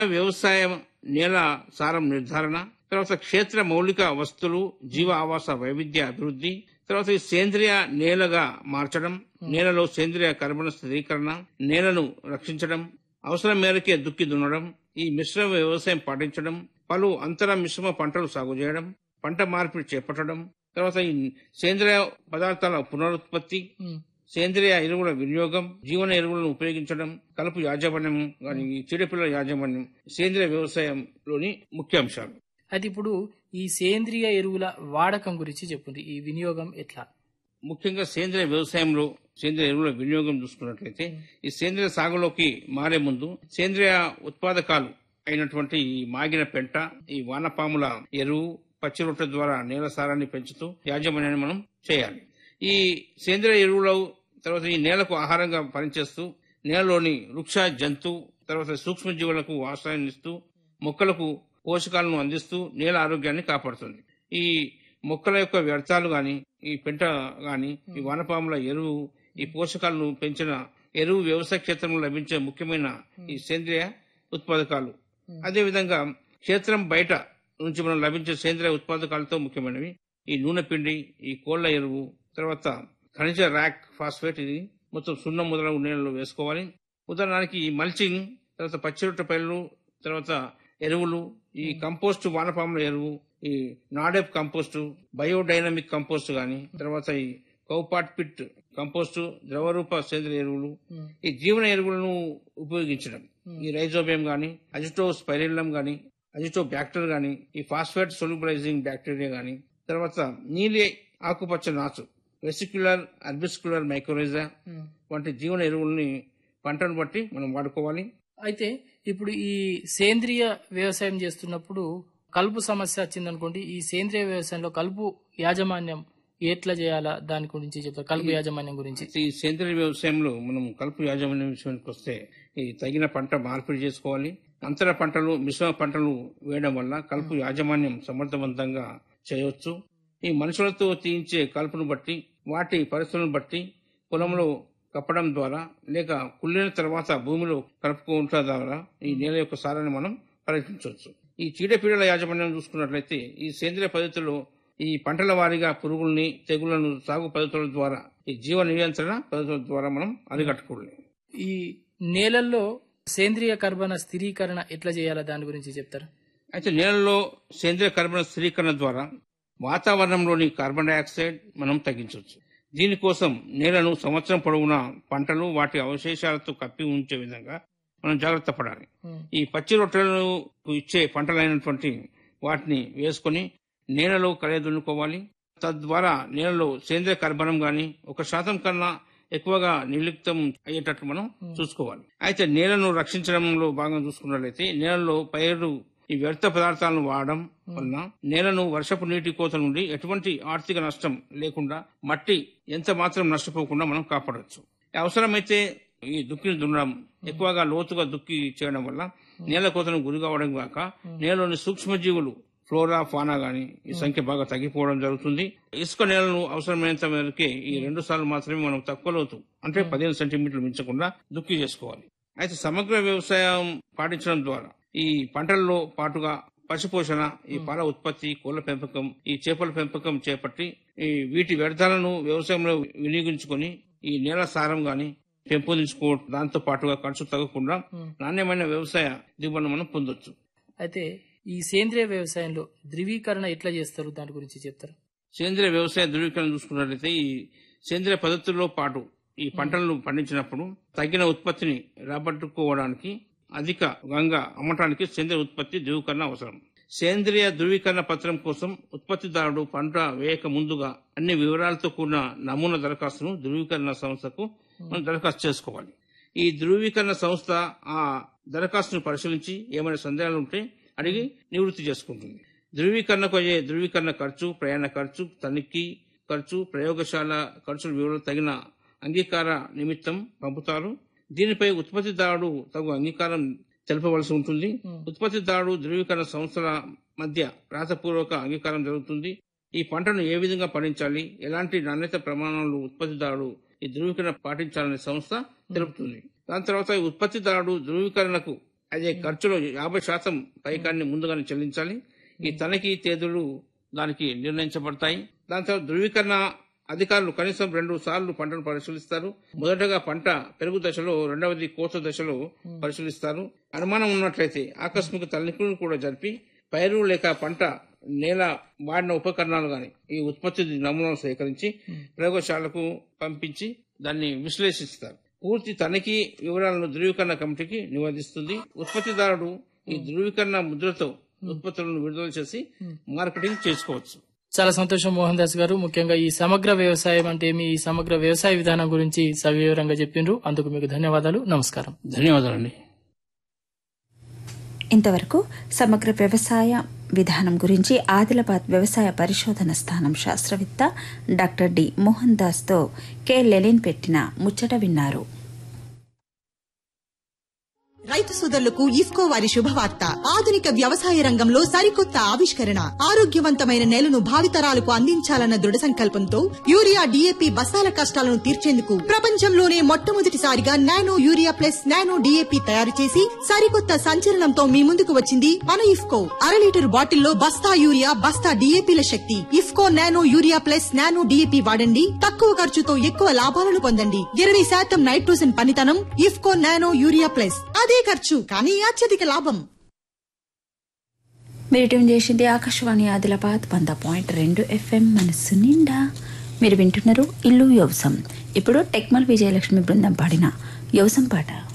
వ్యవసాయం నేల సారం నిర్ధారణ తర్వాత క్షేత్ర మౌలిక వస్తువులు జీవ ఆవాస వైవిధ్య అభివృద్ధి తర్వాత ఈ సేంద్రియ నేలగా మార్చడం నేలలో సేంద్రియ కర్బన స్థిరీకరణ నేలను రక్షించడం అవసరం మేరకే దుక్కి దున్నడం ఈ మిశ్రమ వ్యవసాయం పాటించడం పలు అంతర మిశ్రమ పంటలు సాగు చేయడం పంట మార్పిడి చేపట్టడం తర్వాత ఈ సేంద్రియ పదార్థాల పునరుత్పత్తి సేంద్రియ ఎరువుల వినియోగం జీవన ఎరువులను ఉపయోగించడం కలుపు యాజమాన్యం కానీ ఈ చీడపిల్లల యాజమాన్యం సేంద్రియ వ్యవసాయంలోని ముఖ్య అంశాలు అయితే ఇప్పుడు ఈ సేంద్రియ ఎరువుల వాడకం గురించి చెప్పండి ఈ వినియోగం ఎట్లా ముఖ్యంగా సేంద్రియ వ్యవసాయంలో సేంద్రియ ఎరువుల వినియోగం చూసుకున్నట్లయితే ఈ సేంద్రియ సాగులోకి మారే ముందు సేంద్రియ ఉత్పాదకాలు అయినటువంటి ఈ మాగిన పెంట ఈ వానపాముల ఎరువు పచ్చి రొట్టె ద్వారా నేల సారాన్ని పెంచుతూ యాజమాన్యాన్ని మనం చేయాలి ఈ సేంద్రియ ఎరువులు తర్వాత ఈ నేలకు ఆహారంగా పనిచేస్తూ నేలలోని వృక్ష జంతు తర్వాత సూక్ష్మజీవులకు ఆశ్రయాన్ని ఇస్తూ మొక్కలకు పోషకాలను అందిస్తూ నేల ఆరోగ్యాన్ని కాపాడుతుంది ఈ మొక్కల యొక్క వ్యర్థాలు గాని ఈ పెంట గాని ఈ వానపాముల ఎరువు ఈ పోషకాలను పెంచిన ఎరువు వ్యవసాయ క్షేత్రంలో లభించే ముఖ్యమైన ఈ సేంద్రియ ఉత్పాదకాలు అదే విధంగా క్షేత్రం బయట నుంచి మనం లభించే సేంద్రియ ఉత్పాదకాలతో ముఖ్యమైనవి ఈ నూనె పిండి ఈ కోళ్ల ఎరువు తర్వాత ఖనిజ ర్యాక్ ఫాస్ఫేట్ ఇది మొత్తం సున్నం మొదలగు నీళ్ళలో వేసుకోవాలి ఉదాహరణకి ఈ మల్చింగ్ తర్వాత పచ్చిరొట్ట పైర్లు తర్వాత ఎరువులు ఈ కంపోస్ట్ వానపాముల ఎరువు ఈ నాడెప్ కంపోస్ట్ బయోడైనమిక్ కంపోస్ట్ గాని తర్వాత ఈ కౌపాట్ పిట్ కంపోస్ట్ ద్రవరూప సేంద్రియ ఎరువులు ఈ జీవన ఎరువులను ఉపయోగించడం ఈ రైజోబియం గాని అజిటో స్పైరిల్లం గాని అజిటో బ్యాక్టర్ గాని ఈ ఫాస్ఫేట్ సొల్యుబలైజింగ్ బ్యాక్టీరియా గాని తర్వాత నీలి ఆకుపచ్చ నాచు వెసిక్యులర్ అర్బిస్కులర్ మైక్రోరైజా వంటి జీవన ఎరువుల్ని పంటను బట్టి మనం వాడుకోవాలి అయితే ఇప్పుడు ఈ సేంద్రియ వ్యవసాయం చేస్తున్నప్పుడు కలుపు సమస్య వచ్చిందనుకోండి ఈ సేంద్రియ వ్యవసాయంలో కలుపు యాజమాన్యం ఎట్లా చేయాలా దాని గురించి చెప్తారు కలుపు యాజమాన్యం గురించి ఈ సేంద్రియ వ్యవసాయంలో మనం కలుపు యాజమాన్యం విషయానికి వస్తే ఈ తగిన పంట మార్పిడి చేసుకోవాలి అంతర పంటలు మిశ్రమ పంటలు వేయడం వల్ల కలుపు యాజమాన్యం సమర్థవంతంగా చేయవచ్చు ఈ మనుషులతో తీయించే కలుపును బట్టి వాటి పరిస్థితులను బట్టి పొలంలో కప్పడం ద్వారా లేక కుళ్ళిన తర్వాత భూమిలో కలుపుకోవటం ద్వారా ఈ నేల యొక్క సారాన్ని మనం పరీక్షించవచ్చు ఈ చీడపీడల యాజమాన్యం చూసుకున్నట్లయితే ఈ సేంద్రియ పద్ధతిలో ఈ పంటల వారీగా పురుగుల్ని తెగుళ్లను సాగు పద్ధతుల ద్వారా ఈ జీవ నియంత్రణ పద్ధతుల ద్వారా మనం అరికట్టుకోవాలి ఈ నేలల్లో సేంద్రియ కర్బన స్థిరీకరణ ఎట్లా చేయాలా దాని గురించి చెప్తారు అయితే నేలలో సేంద్రియ కర్బన స్థిరీకరణ ద్వారా వాతావరణంలోని కార్బన్ డైఆక్సైడ్ మనం తగ్గించవచ్చు దీనికోసం నేలను సంవత్సరం పొడవునా పంటలు వాటి అవశేషాలతో కప్పి ఉంచే విధంగా మనం జాగ్రత్త పడాలి ఈ పచ్చి రొట్టెలను ఇచ్చే పంటలైనటువంటి వాటిని వేసుకొని నేలలో కలయదున్నుకోవాలి తద్వారా నేలలో సేంద్రియ కర్బనం గాని ఒక శాతం కన్నా ఎక్కువగా నిర్లిప్తం అయ్యేటట్లు మనం చూసుకోవాలి అయితే నేలను రక్షించడంలో భాగంగా చూసుకున్నట్లయితే నేలలో పైరు ఈ వ్యర్థ పదార్థాలను వాడడం వలన నేలను వర్షపు నీటి కోత నుండి ఎటువంటి ఆర్థిక నష్టం లేకుండా మట్టి ఎంత మాత్రం నష్టపోకుండా మనం కాపాడవచ్చు అవసరమైతే ఈ దుక్కిని దున్నడం ఎక్కువగా లోతుగా దుక్కి చేయడం వల్ల నేల కోతను గురి కావడం కాక నేలలోని సూక్ష్మజీవులు ఫ్లోరా ఫానా గాని ఈ సంఖ్య బాగా తగ్గిపోవడం జరుగుతుంది ఇసుక నేలను అవసరమైనంత మేరకే ఈ రెండు సార్లు మాత్రమే మనం తక్కువ లోతు అంటే పదిహేను సెంటీమీటర్లు మించకుండా దుక్కి చేసుకోవాలి అయితే సమగ్ర వ్యవసాయం పాటించడం ద్వారా ఈ పంటల్లో పాటుగా పశుపోషణ ఈ పాల ఉత్పత్తి కోళ్ల పెంపకం ఈ చేపల పెంపకం చేపట్టి ఈ వీటి వ్యర్థాలను వ్యవసాయంలో వినియోగించుకొని ఈ నేల సారం గాని పెంపొందించుకో దాంతో పాటుగా ఖర్చు తగ్గకుండా నాణ్యమైన వ్యవసాయ దిగుబడిని మనం పొందొచ్చు అయితే ఈ సేంద్రియ వ్యవసాయంలో ధృవీకరణ ఎట్లా చేస్తారు దాని గురించి చెప్తారు సేంద్రియ వ్యవసాయ ధృవీకరణ చూసుకున్నట్లయితే ఈ సేంద్రియ పద్ధతుల్లో పాటు ఈ పంటలను పండించినప్పుడు తగిన ఉత్పత్తిని రాబట్టుకోవడానికి అధిక గంగా అమ్మటానికి సేంద్రియ ఉత్పత్తి ధృవీకరణ అవసరం సేంద్రియ ధృవీకరణ పత్రం కోసం ఉత్పత్తిదారుడు పంట వేయక ముందుగా అన్ని వివరాలతో కూడిన నమూనా దరఖాస్తును ధృవీకరణ సంస్థకు మనం దరఖాస్తు చేసుకోవాలి ఈ ధృవీకరణ సంస్థ ఆ దరఖాస్తును పరిశీలించి ఏమైనా సందేహాలు ఉంటే అడిగి నివృత్తి చేసుకుంటుంది ధృవీకరణకు అయ్యే ధృవీకరణ ఖర్చు ప్రయాణ ఖర్చు తనిఖీ ఖర్చు ప్రయోగశాల ఖర్చుల వివరాలు తగిన అంగీకార నిమిత్తం పంపుతారు దీనిపై ఉత్పత్తిదారుడు తగు అంగీకారం తెలపవలసి ఉంటుంది ఉత్పత్తిదారుడు ధృవీకరణ సంస్థల మధ్య రాతపూర్వక అంగీకారం జరుగుతుంది ఈ పంటను ఏ విధంగా పండించాలి ఎలాంటి నాణ్యత ప్రమాణాలు ఉత్పత్తిదారుడు ఈ ధృవీకరణ పాటించాలనే సంస్థ తెలుపుతుంది దాని తర్వాత ఈ ఉత్పత్తిదారుడు ధృవీకరణకు అదే ఖర్చులో యాభై శాతం పైకాన్ని ముందుగానే చెల్లించాలి ఈ తనిఖీ తేదీలు దానికి నిర్ణయించబడతాయి దాని తర్వాత ధృవీకరణ అధికారులు కనీసం రెండు సార్లు పంటను పరిశీలిస్తారు మొదటగా పంట పెరుగు దశలో రెండవది కోత దశలో పరిశీలిస్తారు అనుమానం ఉన్నట్లయితే ఆకస్మిక తనిఖీలను కూడా జరిపి పైరు లేక పంట నేల వాడిన ఉపకరణాలు గాని ఈ ఉత్పత్తి నమూనాలు సేకరించి ప్రయోగశాలకు పంపించి దాన్ని విశ్లేషిస్తారు పూర్తి తనిఖీ వివరాలను ధృవీకరణ కమిటీకి నివేదిస్తుంది ఉత్పత్తిదారుడు ఈ ధృవీకరణ ముద్రతో ఉత్పత్తులను విడుదల చేసి మార్కెటింగ్ చేసుకోవచ్చు చాలా సంతోషం మోహన్ దాస్ గారు ముఖ్యంగా ఈ సమగ్ర వ్యవసాయం అంటే మీ ఈ సమగ్ర వ్యవసాయ విధానం గురించి సవివరంగా చెప్పిండ్రు అందుకు మీకు ధన్యవాదాలు నమస్కారం ధన్యవాదాలండి ఇంతవరకు సమగ్ర వ్యవసాయ విధానం గురించి ఆదిలాబాద్ వ్యవసాయ పరిశోధన స్థానం శాస్త్రవేత్త డాక్టర్ డి మోహన్ దాస్తో కె లెలిన్ పెట్టిన ముచ్చట విన్నారు రైతు సోదరులకు ఇఫ్కో వారి శుభవార్త ఆధునిక వ్యవసాయ రంగంలో సరికొత్త ఆవిష్కరణ ఆరోగ్యవంతమైన నేలను భావితరాలకు అందించాలన్న దృఢ సంకల్పంతో యూరియా డిఏపి బస్తాల కష్టాలను తీర్చేందుకు ప్రపంచంలోనే మొట్టమొదటిసారిగా nano urea plus nano DAP తయారు చేసి సరికొత్త సంచలనంతో మీ ముందుకు వచ్చింది మన ఇఫ్కో అర లీటర్ బాటిల్లో బస్తా యూరియా బస్తా డిఏపిల శక్తి IFFCO nano urea plus nano DAP వాడండి తక్కువ ఖర్చుతో ఎక్కువ లాభాలను పొందండి ఇరవై శాతం నైట్రోజన్ పనితనం ఇఫ్కో నానో యూరియా ప్లస్ అదే ఖర్చు కానీ అత్యధిక లాభం మీరు ట్యూన్ చేసింది ఆకాశవాణి ఆదిలాబాద్ వంద పాయింట్ రెండు ఎఫ్ఎం మనస్సు నిండా మీరు వింటున్నారు ఇల్లు వ్యవసం ఇప్పుడు టెక్మల్ విజయలక్ష్మి బృందం పాడిన వ్యవసం పాట